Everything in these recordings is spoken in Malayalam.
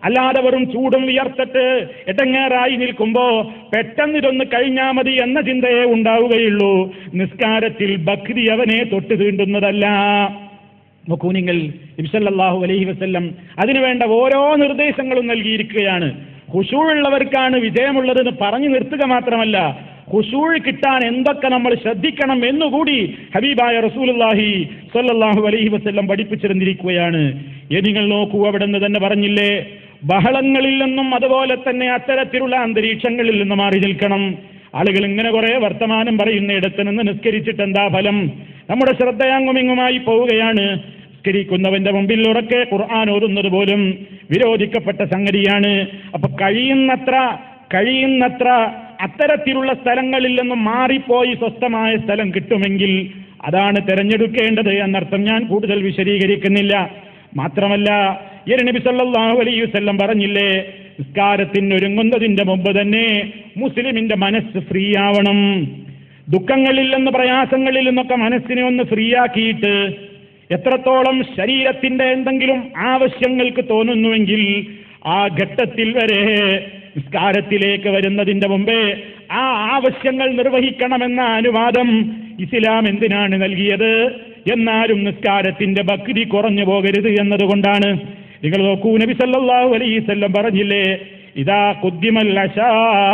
അല്ലാതെ വെറും ചൂടും വിയർത്തിട്ട് എടങ്ങേറായി നിൽക്കുമ്പോ പെട്ടെന്ന് ഇതൊന്ന് കഴിഞ്ഞാ മതി എന്ന ചിന്തയെ ഉണ്ടാവുകയുള്ളൂ നിസ്കാരത്തിൽ ബക്രി അവനെ തൊട്ട് തീണ്ടുന്നതല്ല നോക്കൂ നിങ്ങൾ ഇബ്സല്ലാഹു അലൈഹി വസല്ലം അതിനുവേണ്ട ഓരോ നിർദ്ദേശങ്ങളും നൽകിയിരിക്കുകയാണ് ഹുഷൂഴുള്ളവർക്കാണ് വിജയമുള്ളതെന്ന് പറഞ്ഞു നിർത്തുക മാത്രമല്ല ഹുഷൂഴ് കിട്ടാൻ എന്തൊക്കെ നമ്മൾ ശ്രദ്ധിക്കണം എന്നുകൂടി ഹബീബായ റസൂലുള്ളാഹി സ്വല്ലല്ലാഹു അലൈഹി വസല്ലം പഠിപ്പിച്ചിരുന്നിരിക്കുകയാണ് ഇനി നിങ്ങൾ നോക്കൂ അവിടെ നിന്ന് തന്നെ പറഞ്ഞില്ലേ ബഹളങ്ങളിൽ നിന്നും അതുപോലെ തന്നെ അത്തരത്തിലുള്ള അന്തരീക്ഷങ്ങളിൽ നിന്ന് മാറി നിൽക്കണം ആളുകൾ ഇങ്ങനെ കുറെ വർത്തമാനം പറയുന്നിടത്ത് നിന്ന് നിസ്കരിച്ചിട്ട് എന്താ ഫലം നമ്മുടെ ശ്രദ്ധ അങ്ങുമിങ്ങുമായി പോവുകയാണ് നിസ്കരിക്കുന്നവന്റെ മുമ്പിൽ ഉറക്കെ ഖുർആൻ ഓതുന്നത് പോലും വിരോധിക്കപ്പെട്ട സംഗതിയാണ് അപ്പൊ കഴിയുന്നത്ര കഴിയുന്നത്ര അത്തരത്തിലുള്ള സ്ഥലങ്ങളിൽ നിന്നും മാറിപ്പോയി സ്വസ്ഥമായ സ്ഥലം കിട്ടുമെങ്കിൽ അതാണ് തിരഞ്ഞെടുക്കേണ്ടത് എന്നർത്ഥം ഞാൻ കൂടുതൽ വിശദീകരിക്കുന്നില്ല മാത്രമല്ല ഈ നബി സല്ലല്ലാഹു അലൈഹി വസല്ലം പറഞ്ഞില്ലേ നിസ്കാരത്തിന് ഒരുങ്ങുന്നതിന്റെ മുമ്പ് തന്നെ മുസ്ലിമിന്റെ മനസ്സ് ഫ്രീ ആവണം ദുഃഖങ്ങളിൽ നിന്ന് പ്രയാസങ്ങളിൽ നിന്നൊക്കെ മനസ്സിനെ ഒന്ന് ഫ്രീ ആക്കിയിട്ട് എത്രത്തോളം ശരീരത്തിന്റെ എന്തെങ്കിലും ആവശ്യങ്ങൾക്ക് തോന്നുന്നുവെങ്കിൽ ആ ഘട്ടത്തിൽ വരെ നിസ്കാരത്തിലേക്ക് വരുന്നതിന്റെ മുമ്പേ ആ ആവശ്യങ്ങൾ നിർവഹിക്കണമെന്ന അനുവാദം ഇസ്ലാം എന്തിനാണ് നൽകിയത് എന്നാലും നിസ്കാരത്തിന്റെ ബക്രി കുറഞ്ഞു പോകരുത് എന്നതുകൊണ്ടാണ് നിങ്ങൾ നോക്കൂ നബി സല്ലല്ലാഹു അലൈഹി വസല്ലം പറഞ്ഞില്ലേ ഇതാ കുദ്ദിമൽ അശാ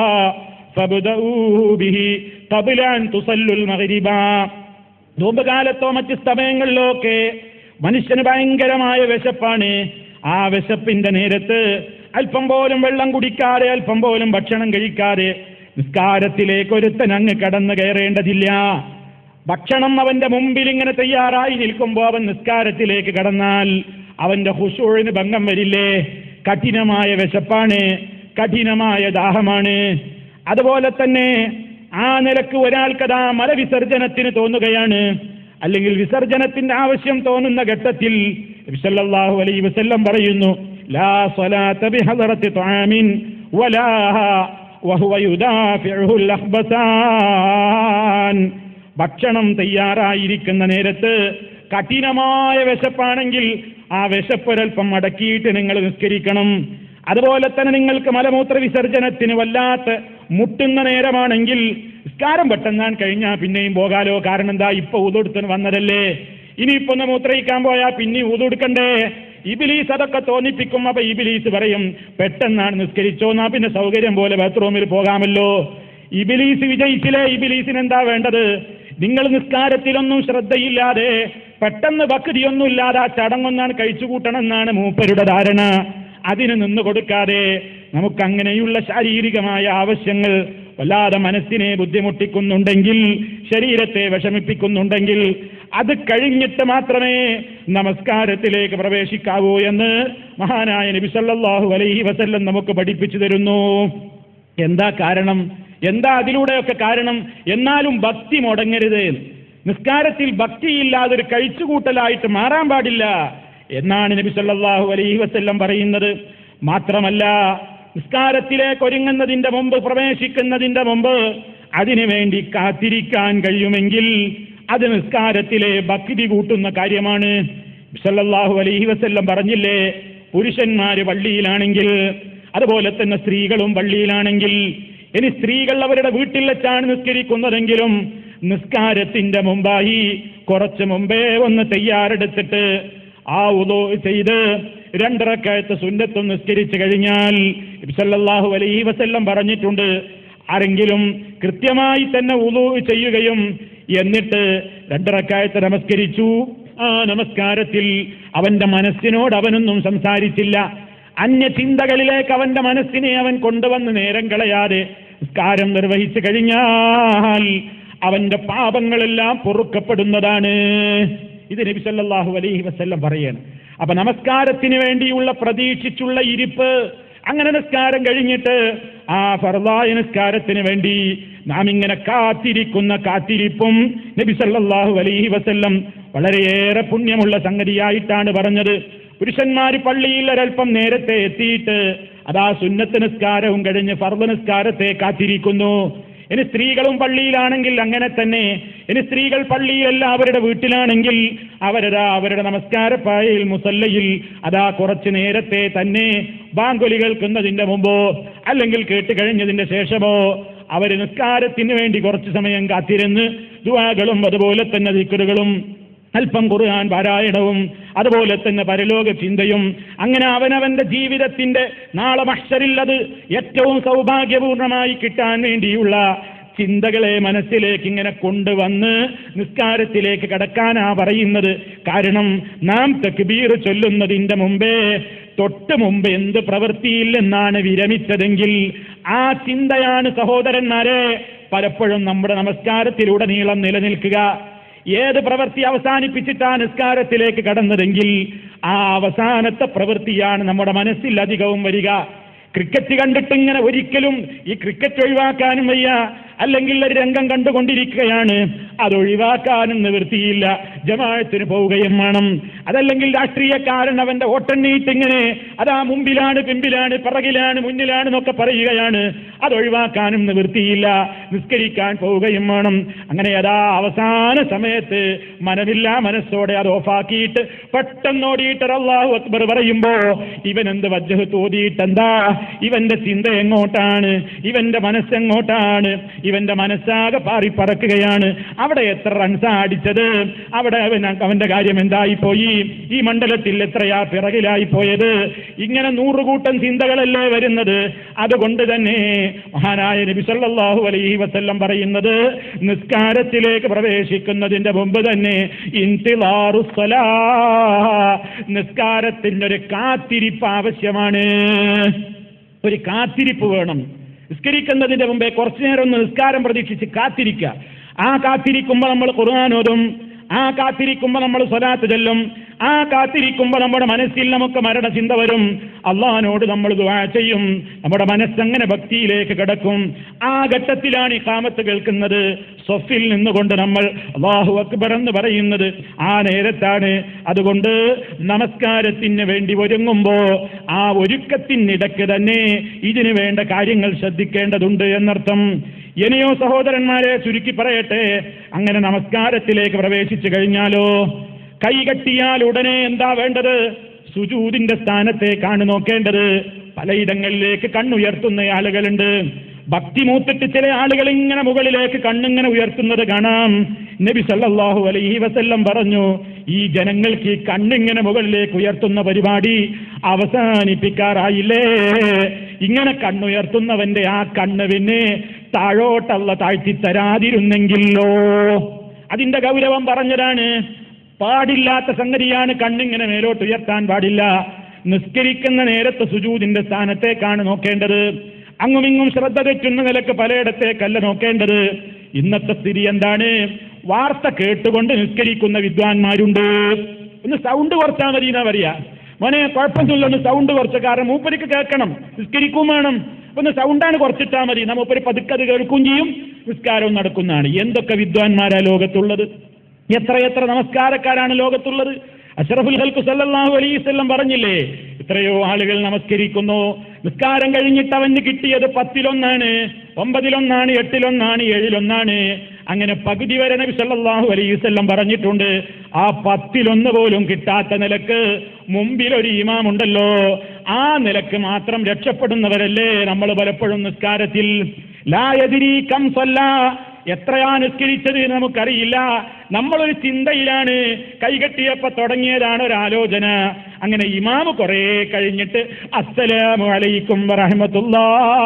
ഫബ്ദഊ ബിഹി ഖബ്ല അൻ തുസല്ലുൽ മഗ്രിബ നോമ്പ് കാലത്തോ മറ്റ് സമയങ്ങളിലോ ഒക്കെ മനുഷ്യന് ഭയങ്കരമായ വിശപ്പാണ് ആ വിശപ്പിന്റെ നേരത്ത് അല്പം പോലും വെള്ളം കുടിക്കാതെ അല്പം പോലും ഭക്ഷണം കഴിക്കാതെ നിസ്കാരത്തിലേക്ക് ഒരുത്തൻ അങ്ങ് കടന്നു കയറേണ്ടതില്ല ഭക്ഷണം അവന്റെ മുമ്പിൽ ഇങ്ങനെ തയ്യാറായി നിൽക്കുമ്പോൾ അവൻ നിസ്കാരത്തിലേക്ക് കടന്നാൽ അവന്റെ ഹുഷൂഴിന് ഭംഗം വരില്ലേ കഠിനമായ വിശപ്പാണ് കഠിനമായ ദാഹമാണ് അതുപോലെ തന്നെ ആ നിലക്ക് ഒരാൾക്കതാ മലവിസർജനത്തിന് തോന്നുകയാണ് അല്ലെങ്കിൽ വിസർജനത്തിന്റെ ആവശ്യം തോന്നുന്ന ഘട്ടത്തിൽ നബി സല്ലല്ലാഹു അലൈഹി വസല്ലം പറയുന്നു ലാ സ്വലാത്ത ബിഹദറത്തി ത്വാമിൻ വലാ വഹുവ യുദാഫിഉൽ അഖ്ബസാൻ ഭക്ഷണം തയ്യാറായിരിക്കുന്ന നേരത്ത് കഠിനമായ വിശപ്പാണെങ്കിൽ ആ വിശപ്പൊരൽപ്പം അടക്കിയിട്ട് നിങ്ങൾ നിസ്കരിക്കണം അതുപോലെ തന്നെ നിങ്ങൾക്ക് മലമൂത്ര വിസർജനത്തിന് വല്ലാത്ത മുട്ടുന്ന നേരമാണെങ്കിൽ നിസ്കാരം പെട്ടെന്നാൻ കഴിഞ്ഞാൽ പിന്നെയും പോകാലോ കാരണം എന്താ ഇപ്പൊ ഊതൊടുത്തിന് വന്നതല്ലേ ഇനിയിപ്പോ ഒന്ന് മൂത്രയിക്കാൻ പോയാൽ പിന്നെ ഊതൊടുക്കണ്ടേ ഇബിലീസ് അതൊക്കെ തോന്നിപ്പിക്കും അപ്പൊ ഇബിലീസ് പറയും പെട്ടെന്നാണ് നിസ്കരിച്ചോ എന്നാ പിന്നെ സൗകര്യം പോലെ ബാത്റൂമിൽ പോകാമല്ലോ ഇബിലീസ് വിജയിച്ചില്ലേ ഇബിലീസിന് എന്താ വേണ്ടത് നിങ്ങൾ നിസ്കാരത്തിലൊന്നും ശ്രദ്ധയില്ലാതെ പെട്ടെന്ന് ഭക്തിയൊന്നുമില്ലാതെ ആ ചടങ്ങൊന്നാണ് കഴിച്ചു കൂട്ടണമെന്നാണ് മൂപ്പരുടെ ധാരണ അതിന് നിന്ന് കൊടുക്കാതെ നമുക്കങ്ങനെയുള്ള ശാരീരികമായ ആവശ്യങ്ങൾ വല്ലാതെ മനസ്സിനെ ബുദ്ധിമുട്ടിക്കുന്നുണ്ടെങ്കിൽ ശരീരത്തെ വിഷമിപ്പിക്കുന്നുണ്ടെങ്കിൽ അത് കഴിഞ്ഞിട്ട് മാത്രമേ നമസ്കാരത്തിലേക്ക് പ്രവേശിക്കാവൂ എന്ന് മഹാനായ നബി സല്ലല്ലാഹു അലൈഹി വസല്ലം നമുക്ക് പഠിപ്പിച്ചു തരുന്നു എന്താ കാരണം എന്താ അതിലൂടെയൊക്കെ കാരണം എന്നാലും ഭക്തി മുടങ്ങരുത് നിസ്കാരത്തിൽ ഭക്തിയില്ലാതെ ഒരു കഴിച്ചുകൂട്ടലായിട്ട് മാറാൻ പാടില്ല എന്നാണ് നബി സല്ലല്ലാഹു അലൈഹി വസല്ലം പറയുന്നത് മാത്രമല്ല നിസ്കാരത്തിലേക്ക് ഒരുങ്ങുന്നതിന്റെ മുമ്പ് പ്രവേശിക്കുന്നതിന്റെ മുമ്പ് അതിനു വേണ്ടി കാത്തിരിക്കാൻ കഴിയുമെങ്കിൽ അത് നിസ്കാരത്തിലെ ഭക്തി കൂട്ടുന്ന കാര്യമാണ് സല്ലല്ലാഹു അലൈഹി വസല്ലം പറഞ്ഞില്ലേ പുരുഷന്മാര് പള്ളിയിലാണെങ്കിൽ അതുപോലെ തന്നെ സ്ത്രീകളും പള്ളിയിലാണെങ്കിൽ ഇനി സ്ത്രീകൾ അവരുടെ വീട്ടിൽ വെച്ചാണ് നിസ്കരിക്കുന്നതെങ്കിലും നിസ്കാരത്തിന്റെ മുമ്പായി കുറച്ച് മുമ്പേ ഒന്ന് തയ്യാറെടുത്തിട്ട് ആ ഉദോ ചെയ്ത് രണ്ടരക്കായത്ത് സുന്നത്തും നിസ്കരിച്ചു കഴിഞ്ഞാൽ സല്ലല്ലാഹു അലൈഹി വസല്ലം പറഞ്ഞിട്ടുണ്ട് ആരെങ്കിലും കൃത്യമായി തന്നെ ഉദു ചെയ്യുകയും എന്നിട്ട് രണ്ടരക്കായത്ത് നമസ്കരിച്ചു ആ നമസ്കാരത്തിൽ അവന്റെ മനസ്സിനോട് അവനൊന്നും സംസാരിച്ചില്ല അന്യ ചിന്തകളിലേക്ക് അവന്റെ മനസ്സിനെ അവൻ കൊണ്ടുവന്ന് നേരം കളയാതെ നിസ്കാരം നിർവഹിച്ചു കഴിഞ്ഞാൽ അവന്റെ പാപങ്ങളെല്ലാം പൊറുക്കപ്പെടുന്നതാണ് ഇത് നബി സല്ലല്ലാഹു അലൈഹി വസല്ലം പറയാണ് അപ്പൊ നമസ്കാരത്തിന് വേണ്ടിയുള്ള പ്രതീക്ഷിച്ചുള്ള ഇരിപ്പ് അങ്ങനെ നിസ്കാരം കഴിഞ്ഞിട്ട് ആ ഫർദായ നിസ്കാരത്തിന് വേണ്ടി നാം ഇങ്ങനെ കാത്തിരിക്കുന്ന കാത്തിരിപ്പും നബി സല്ലല്ലാഹു അലൈഹി വസല്ലം വളരെയേറെ പുണ്യമുള്ള സംഗതിയായിട്ടാണ് പറഞ്ഞത് പുരുഷന്മാർ പള്ളിയിൽ ഒരൽപ്പം നേരത്തെ എത്തിയിട്ട് അതാ സുന്നത്ത് നിസ്കാരവും കഴിഞ്ഞ് ഫർദ് നിസ്കാരത്തെ കാത്തിരിക്കുന്നു ഇനി സ്ത്രീകളും പള്ളിയിലാണെങ്കിൽ അങ്ങനെ തന്നെ ഇനി സ്ത്രീകൾ പള്ളിയിലല്ല അവരുടെ വീട്ടിലാണെങ്കിൽ അവരതാ അവരുടെ നമസ്കാരപ്പായയിൽ മുസല്ലയിൽ അതാ കുറച്ചു നേരത്തെ തന്നെ ബാങ്കൊലി കേൾക്കുന്നതിന്റെ മുമ്പോ അല്ലെങ്കിൽ കേട്ട് കഴിഞ്ഞതിന്റെ ശേഷമോ അവർ നിസ്കാരത്തിന് വേണ്ടി കുറച്ചു സമയം കാത്തിരുന്ന് ദുവാകളും അതുപോലെ തന്നെ ദിക്കറുകളും അല്പം ഖുർആൻ പാരായണവും അതുപോലെ തന്നെ പരലോക ചിന്തയും അങ്ങനെ അവനവന്റെ ജീവിതത്തിന്റെ നാളെ മഷറിൽ അത് ഏറ്റവും സൗഭാഗ്യപൂർണമായി കിട്ടാൻ വേണ്ടിയുള്ള ചിന്തകളെ മനസ്സിലേക്ക് ഇങ്ങനെ കൊണ്ടുവന്ന് നിസ്കാരത്തിലേക്ക് കടക്കാനാ പറയുന്നത് കാരണം നാം തക്ബീർ ചൊല്ലുന്നതിന്റെ മുമ്പേ തൊട്ട് മുമ്പ് എന്ത് പ്രവൃത്തിയില്ലെന്നാണ് വിരമിച്ചതെങ്കിൽ ആ ചിന്തയാണ് സഹോദരന്മാരെ പലപ്പോഴും നമ്മുടെ നമസ്കാരത്തിലുടനീളം നിലനിൽക്കുക ഏത് പ്രവൃത്തി അവസാനിപ്പിച്ചിട്ടാ നിസ്കാരത്തിലേക്ക് കടന്നതെങ്കിൽ ആ അവസാനത്തെ പ്രവൃത്തിയാണ് നമ്മുടെ മനസ്സിൽ അധികവും വരിക ക്രിക്കറ്റ് കണ്ടിട്ട് ഇങ്ങനെ ഒരിക്കലും ഈ ക്രിക്കറ്റ് ഒഴിവാക്കാനും വയ്യ അല്ലെങ്കിൽ ഒരു രംഗം കണ്ടുകൊണ്ടിരിക്കുകയാണ് അത് ഒഴിവാക്കാനും നിവൃത്തിയില്ല ജമാഴത്തിന് പോവുകയും വേണം അതല്ലെങ്കിൽ രാഷ്ട്രീയക്കാരൻ അവന്റെ വോട്ടെണ്ണീട്ട് ഇങ്ങനെ അതാ മുമ്പിലാണ് പിമ്പിലാണ് പിറകിലാണ് മുന്നിലാണ് എന്നൊക്കെ പറയുകയാണ് അത് ഒഴിവാക്കാനും നിവൃത്തിയില്ല നിസ്കരിക്കാൻ പോവുകയും വേണം അങ്ങനെ അതാ അവസാന സമയത്ത് മനമില്ല മനസ്സോടെ അത് ഓഫാക്കിയിട്ട് പെട്ടെന്നോടിയിട്ട് അള്ളാഹു അക്ബർ പറയുമ്പോ ഇവൻ എന്ത് വജ്ജഹ് തോതിയിട്ടെന്താ ഇവന്റെ ചിന്ത എങ്ങോട്ടാണ് ഇവന്റെ മനസ്സെങ്ങോട്ടാണ് ഇവന്റെ മനസ്സാകെ പാറി പറക്കുകയാണ് അവിടെ എത്ര റൺസാ അടിച്ചത് അവിടെ അവൻ അവന്റെ കാര്യം എന്തായി പോയി ഈ മണ്ഡലത്തിൽ എത്രയാ പിറകിലായി പോയത് ഇങ്ങനെ നൂറുകൂട്ടം ചിന്തകളല്ലേ വരുന്നത് അതുകൊണ്ട് തന്നെ മഹാനായ നബി സല്ലല്ലാഹു അലൈഹി വസല്ലം പറയുന്നത് നിസ്കാരത്തിലേക്ക് പ്രവേശിക്കുന്നതിന്റെ മുമ്പ് തന്നെ ഇന്തിലാറു സ്വലാ നിസ്കാരത്തിന്റെ ഒരു കാത്തിരിപ്പ് ആവശ്യമാണ് ഒരു കാത്തിരിപ്പ് വേണം നിസ്കരിക്കുന്നതിന്റെ മുമ്പേ കുറച്ചു നേരം ഒന്ന് നിസ്കാരം പ്രതീക്ഷിച്ച് കാത്തിരിക്കുക ആ കാത്തിരിക്കുമ്പോൾ നമ്മൾ ഖുർആാനോതും ആ കാത്തിരിക്കുമ്പോൾ നമ്മൾ സ്വലാത്ത് ചെല്ലും ആ കാത്തിരിക്കുമ്പോൾ നമ്മുടെ മനസ്സിൽ നമുക്ക് മരണചിന്ത വരും അള്ളഹാനോട് നമ്മൾ ദുആ ചെയ്യും നമ്മുടെ മനസ്സങ്ങനെ ഭക്തിയിലേക്ക് കിടക്കും ആ ഘട്ടത്തിലാണ് ഈ കാമത്ത് കേൾക്കുന്നത് സ്വഫിൽ നിന്നുകൊണ്ട് നമ്മൾ അള്ളാഹു അക്ബർ എന്ന് പറയുന്നത് ആ നേരത്താണ് അതുകൊണ്ട് നമസ്കാരത്തിന് വേണ്ടി ഒരുങ്ങുമ്പോ ആ ഒരുക്കത്തിനിടയ്ക്ക് തന്നെ ഇതിനു വേണ്ട കാര്യങ്ങൾ ശ്രദ്ധിക്കേണ്ടതുണ്ട് എന്നർത്ഥം ഇനിയോ സഹോദരന്മാരെ ചുരുക്കി പറയട്ടെ അങ്ങനെ നമസ്കാരത്തിലേക്ക് പ്രവേശിച്ചു കഴിഞ്ഞാലോ കൈകെട്ടിയാൽ ഉടനെ എന്താ വേണ്ടത് സുജൂതിന്റെ സ്ഥാനത്തേക്കാണ് നോക്കേണ്ടത് പലയിടങ്ങളിലേക്ക് കണ്ണുയർത്തുന്ന ആളുകളുണ്ട് ഭക്തി മൂത്തിട്ട് ചില ആളുകൾ ഇങ്ങനെ മുകളിലേക്ക് കണ്ണിങ്ങനെ ഉയർത്തുന്നത് കാണാം നബി സല്ലല്ലാഹു അലൈഹി വസല്ലം പറഞ്ഞു ഈ ജനങ്ങൾക്ക് ഈ കണ്ണിങ്ങനെ മുകളിലേക്ക് ഉയർത്തുന്ന പരിപാടി അവസാനിപ്പിക്കാറായില്ലേ ഇങ്ങനെ കണ്ണുയർത്തുന്നവന്റെ ആ കണ്ണ് പിന്നെ താഴോട്ടല്ല താഴ്ത്തി തരാതിരുന്നെങ്കിലോ അതിന്റെ ഗൗരവം പറഞ്ഞതാണ് പാടില്ലാത്ത സംഗതിയാണ് കണ്ണിങ്ങനെ മേലോട്ട് ഉയർത്താൻ പാടില്ല നിസ്കരിക്കുന്ന നേരത്തെ സുജൂദിന്റെ സ്ഥാനത്തേക്കാണ് നോക്കേണ്ടത് അങ്ങുമിങ്ങും ശ്രദ്ധ തെറ്റുന്ന നിലക്ക് പലയിടത്തേക്കല്ല നോക്കേണ്ടത് ഇന്നത്തെ സ്ഥിതി എന്താണ് വാർത്ത കേട്ടുകൊണ്ട് നിസ്കരിക്കുന്ന വിദ്വാൻമാരുണ്ട് ഒന്ന് സൗണ്ട് കുറച്ചാൽ മതി എന്നാ പറയാ മോനെ കുഴപ്പമൊന്നുമില്ല ഒന്ന് സൗണ്ട് കുറച്ച് കാരണം മൂപ്പരിക്ക് കേൾക്കണം നിസ്കരിക്കും വേണം ഒന്ന് സൗണ്ടാണ് കുറച്ചിട്ടാൽ മതി നമ്മ മൂപ്പര് പതുക്കെ അത് കേൾക്കുകയും ചെയ്യും നിസ്കാരവും നടക്കുന്നതാണ് എന്തൊക്കെ വിദ്വാൻമാരാ ലോകത്തുള്ളത് എത്രയെത്ര നമസ്കാരക്കാരാണ് ലോകത്തുള്ളത് അഷറഫുൽ ഹൽക്കു സല്ലല്ലാഹു അലൈഹി വസല്ലം പറഞ്ഞില്ലേ എത്രയോ ആളുകൾ നമസ്കരിക്കുന്നു നിസ്കാരം കഴിഞ്ഞിട്ട് അവന് കിട്ടിയത് പത്തിലൊന്നാണ് ഒമ്പതിലൊന്നാണ് എട്ടിലൊന്നാണ് ഏഴിലൊന്നാണ് അങ്ങനെ പകുതി വരെ നബി സല്ലല്ലാഹു അലൈഹി വസല്ലം പറഞ്ഞിട്ടുണ്ട് ആ പത്തിലൊന്ന് പോലും കിട്ടാത്ത നിലക്ക് മുമ്പിൽ ഒരു ഇമാം ഉണ്ടല്ലോ ആ നിലക്ക് മാത്രം രക്ഷപ്പെടുന്നവരല്ലേ നമ്മൾ പലപ്പോഴും നിസ്കാരത്തിൽ ലാ യദ്രി കം സല്ലാ എത്രയാ നിസ്കരിച്ചത് എന്ന് നമുക്കറിയില്ല നമ്മളൊരു ചിന്തയിലാണ് കൈകെട്ടിയപ്പോ തുടങ്ങിയതാണ് ഒരു ആലോചന അങ്ങനെ ഇമാമ് കുറെ കഴിഞ്ഞിട്ട് അസ്സലാമു അലൈക്കും വറഹമത്തുള്ള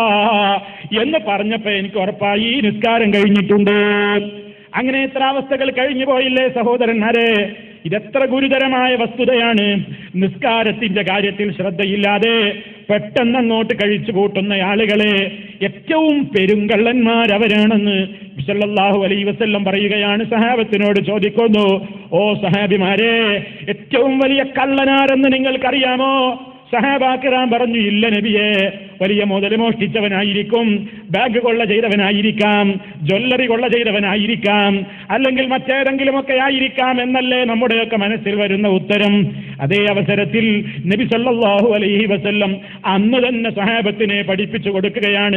എന്ന് പറഞ്ഞപ്പോ എനിക്ക് ഉറപ്പായി ഈ നിസ്കാരം കഴിഞ്ഞിട്ടുണ്ട് അങ്ങനെ എത്ര അവസ്ഥകൾ കഴിഞ്ഞു പോയില്ലേ സഹോദരന്മാരെ ഇതെത്ര ഗുരുതരമായ വസ്തുതയാണ് നിസ്കാരത്തിന്റെ കാര്യത്തിൽ ശ്രദ്ധയില്ലാതെ പെട്ടെന്ന് അങ്ങോട്ട് കഴിച്ചു കൂട്ടുന്ന ആളുകളെ ഏറ്റവും പെരുങ്കള്ളന്മാരവരാണെന്ന് വിസല്ലാഹു അലൈ വസല്ലം പറയുകയാണ് സഹാബത്തിനോട് ചോദിക്കുന്നു ഓ സഹാബിമാരെ ഏറ്റവും വലിയ കള്ളനാരെന്ന് നിങ്ങൾക്കറിയാമോ സഹാബാക്കിറാൻ പറഞ്ഞു ഇല്ല നബിയെ വലിയ മുതൽ മോഷ്ടിച്ചവനായിരിക്കും ബാഗ് കൊള്ള ചെയ്തവനായിരിക്കാം ജ്വല്ലറി കൊള്ള ചെയ്തവനായിരിക്കാം അല്ലെങ്കിൽ മറ്റേതെങ്കിലുമൊക്കെ ആയിരിക്കാം എന്നല്ലേ നമ്മുടെയൊക്കെ മനസ്സിൽ വരുന്ന ഉത്തരം അതേ അവസരത്തിൽ നബി സല്ലല്ലാഹു അലൈഹി വസല്ലം അന്ന് തന്നെ സഹാബത്തിനെ പഠിപ്പിച്ചു കൊടുക്കുകയാണ്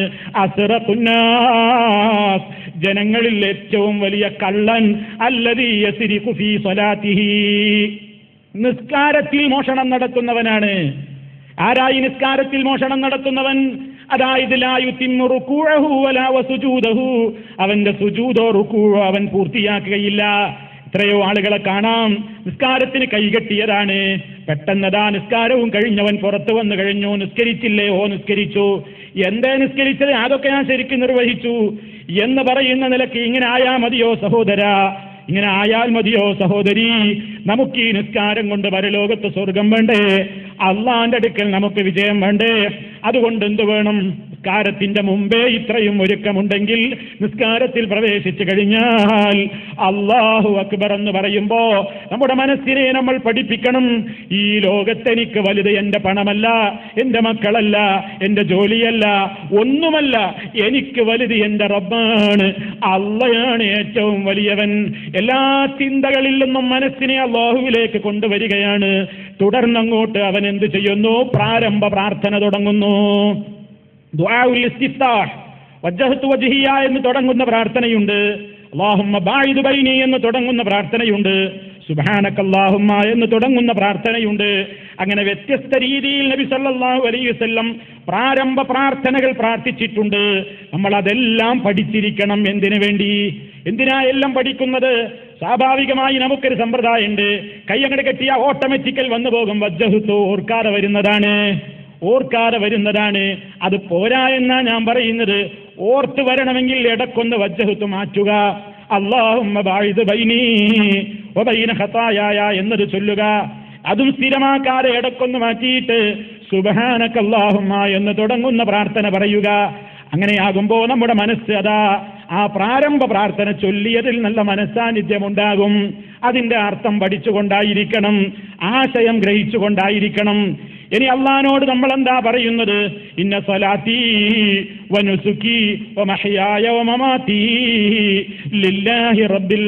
അസ്റഖുന്നാസ് ജനങ്ങളിൽ ഏറ്റവും വലിയ കള്ളൻ അല്ലദീ യസ്രിഖു ഫീ സ്വലാത്തിഹി നിസ്കാരത്തിൽ മോഷണം നടത്തുന്നവനാണ് ആരായി നിസ്കാരത്തിൽ മോഷണം നടത്തുന്നവൻ അതായത് ലാ യുത്തിമ്മു റുകൂഅഹു വലാ വസുജൂദഹു അവന്റെ സുജൂദോ റുകൂഅോ അവൻ പൂർത്തിയാക്കുകയില്ല എത്രയോ ആളുകളെ കാണാം നിസ്കാരത്തിന് കൈകെട്ടിയതാണ് പെട്ടെന്നതാ നിസ്കാരവും കഴിഞ്ഞവൻ പുറത്തു വന്നു കഴിഞ്ഞു നിസ്കരിച്ചില്ലേ ഓ നിസ്കരിച്ചു എന്തേ നിസ്കരിച്ചത് അതൊക്കെ ഞാൻ ശരിക്കും നിർവഹിച്ചു എന്ന് പറയുന്ന നിലയ്ക്ക് ഇങ്ങനെ ആയാ മതിയോ സഹോദര ഇങ്ങനെ ആയാൽ മതിയോ സഹോദരി നമുക്ക് ഈ നിസ്കാരം കൊണ്ട് പരലോകത്ത് സ്വർഗം വേണ്ടേ അള്ളാന്റെ അടുക്കൽ നമുക്ക് വിജയം വേണ്ടേ അതുകൊണ്ട് എന്ത് വേണം നിസ്കാരത്തിന്റെ മുമ്പേ ഇത്രയും ഒരുക്കമുണ്ടെങ്കിൽ നിസ്കാരത്തിൽ പ്രവേശിച്ചു കഴിഞ്ഞാൽ അള്ളാഹു അക്ബർ എന്ന് പറയുമ്പോ നമ്മുടെ മനസ്സിനെ നമ്മൾ പഠിപ്പിക്കണം ഈ ലോകത്തെനിക്ക് വലുത് എന്റെ പണമല്ല എന്റെ മക്കളല്ല എന്റെ ജോലിയല്ല ഒന്നുമല്ല എനിക്ക് വലുത് എന്റെ റബ്ബാണ് അള്ളയാണ് ഏറ്റവും വലിയവൻ എല്ലാ ചിന്തകളിൽ നിന്നും മനസ്സിനെ അള്ളാഹുവിലേക്ക് കൊണ്ടുവരികയാണ് തുടർന്നങ്ങോട്ട് അവൻ എന്ത് ചെയ്യുന്നു പ്രാരംഭ പ്രാർത്ഥന തുടങ്ങുന്നു ദുആഉൽ ഇസ്തിഫ്താഹ് വജ്ജഹത്തു വജ്ഹിയ എന്ന് തുടങ്ങുന്ന പ്രാർത്ഥനയുണ്ട് അല്ലാഹുമ്മ ബാഇദ് ബൈനി എന്ന് തുടങ്ങുന്ന പ്രാർത്ഥനയുണ്ട് സുബ്ഹാനക അല്ലാഹുമ്മ എന്ന് തുടങ്ങുന്ന പ്രാർത്ഥനയുണ്ട് അങ്ങനെ വ്യത്യസ്ത രീതിയിൽ നബി സല്ലല്ലാഹു അലൈഹി വസല്ലം പ്രാരംഭ പ്രാർത്ഥനകൾ പ്രാർത്ഥിച്ചിട്ടുണ്ട് നമ്മൾ അതെല്ലാം പഠിച്ചിരിക്കണം എന്തിനു വേണ്ടി എന്തിനാ എല്ലാം പഠിക്കുന്നത് സ്വാഭാവികമായി നമുക്കൊരു സമ്പ്രദായമുണ്ട് കൈ അങ്ങോട്ട് കെട്ടിയ ഓട്ടോമാറ്റിക്കൽ വന്നു പോകും വജ്ജഹത്തു ഓർക്കാതെ വരുന്നതാണ് ഓർക്കാതെ വരുന്നതാണ് അത് പോരാ എന്നാ ഞാൻ പറയുന്നത് ഓർത്ത് വരണമെങ്കിൽ ഇടക്കൊന്ന് വജ്ജഹത്ത് മാറ്റുക അള്ളാഹുമ്മ ബായിദ് ബൈനീ വബൈന ഖതായായ എന്നത് ചൊല്ലുക അതും സ്ഥിരമാക്കാതെ ഇടക്കൊന്ന് മാറ്റിയിട്ട് സുബഹാനക്കല്ലാഹുമ്മ എന്ന് തുടങ്ങുന്ന പ്രാർത്ഥന പറയുക അങ്ങനെയാകുമ്പോൾ നമ്മുടെ മനസ്സ് അതാ ആ പ്രാരംഭ പ്രാർത്ഥന ചൊല്ലിയതിൽ നല്ല മനസ്സാന്നിധ്യമുണ്ടാകും അതിന്റെ അർത്ഥം പഠിച്ചുകൊണ്ടായിരിക്കണം ആശയം ഗ്രഹിച്ചുകൊണ്ടായിരിക്കണം ഇനി അള്ളഹാനോട് നമ്മൾ എന്താ പറയുന്നത് ഇന്ന സ്വലാത്തി വനുസുക്കി വമഹയായ വമമാത്തി ലില്ലാഹി റബ്ബിൽ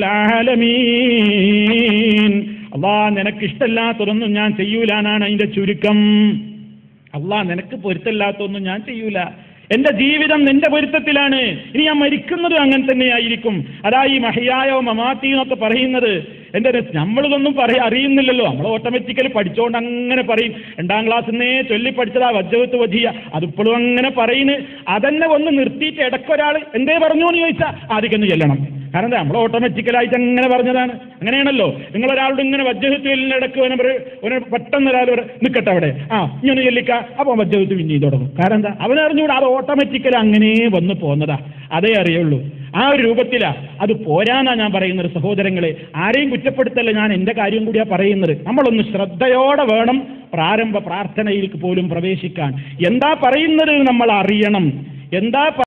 ആലമീൻ അള്ളാ നിനക്ക് ഇഷ്ടമില്ലാത്തതൊന്നും ഞാൻ ചെയ്യൂലാനാണ് അതിന്റെ ചുരുക്കം അള്ളാ നിനക്ക് പൊരുത്തമില്ലാത്തൊന്നും ഞാൻ ചെയ്യൂല എന്റെ ജീവിതം നിന്റെ പൊരുത്തത്തിലാണ് ഇനി ഞാൻ മരിക്കുന്നതും അങ്ങനെ തന്നെയായിരിക്കും അതാ ഈ മഹിയായോ മമാത്തി എന്നൊക്കെ പറയുന്നത് എന്റെ നമ്മളിതൊന്നും പറയാ അറിയുന്നില്ലല്ലോ നമ്മൾ ഓട്ടോമാറ്റിക്കലി പഠിച്ചുകൊണ്ട് അങ്ങനെ പറയും രണ്ടാം ക്ലാസ്സിന്നേ ചൊല്ലി പഠിച്ചതാ വജ്ജവത്ത് വധിയ അതിപ്പോഴും അങ്ങനെ പറയുന്നു അതന്നെ ഒന്ന് നിർത്തിയിട്ട് ഇടയ്ക്കൊരാൾ എന്തേ പറഞ്ഞു എന്ന് ചോദിച്ചാൽ ആദ്യമൊന്ന് ചെല്ലണം കാരണം എന്താ നമ്മൾ ഓട്ടോമാറ്റിക്കലായിട്ട് അങ്ങനെ പറഞ്ഞതാണ് അങ്ങനെയാണല്ലോ നിങ്ങൾ ഒരാളുടെ ഇങ്ങനെ വജ്ജഹത്ത് ഇടയ്ക്ക് ഒരു പെട്ടെന്ന് ഒരാൾ നിൽക്കട്ടെ അവിടെ ആ ഇങ്ങനെ ചെല്ലിക്ക അപ്പോൾ വജ്ജഹത്ത് പിന്നെ തുടങ്ങും കാരണം എന്താ അവനറിഞ്ഞുകൂടാ അത് ഓട്ടോമാറ്റിക്കലി അങ്ങനെ വന്നു പോകുന്നതാ അതേ അറിയുള്ളൂ ആ ഒരു രൂപത്തിലാ അത് പോരാന്നാ ഞാൻ പറയുന്നത് സഹോദരങ്ങളെ ആരെയും കുറ്റപ്പെടുത്തല്ല ഞാൻ എന്റെ കാര്യം കൂടിയാ പറയുന്നത് നമ്മളൊന്ന് ശ്രദ്ധയോടെ വേണം പ്രാരംഭ പ്രാർത്ഥനയിൽ പോലും പ്രവേശിക്കാൻ എന്താ പറയുന്നത് നമ്മൾ അറിയണം എന്താ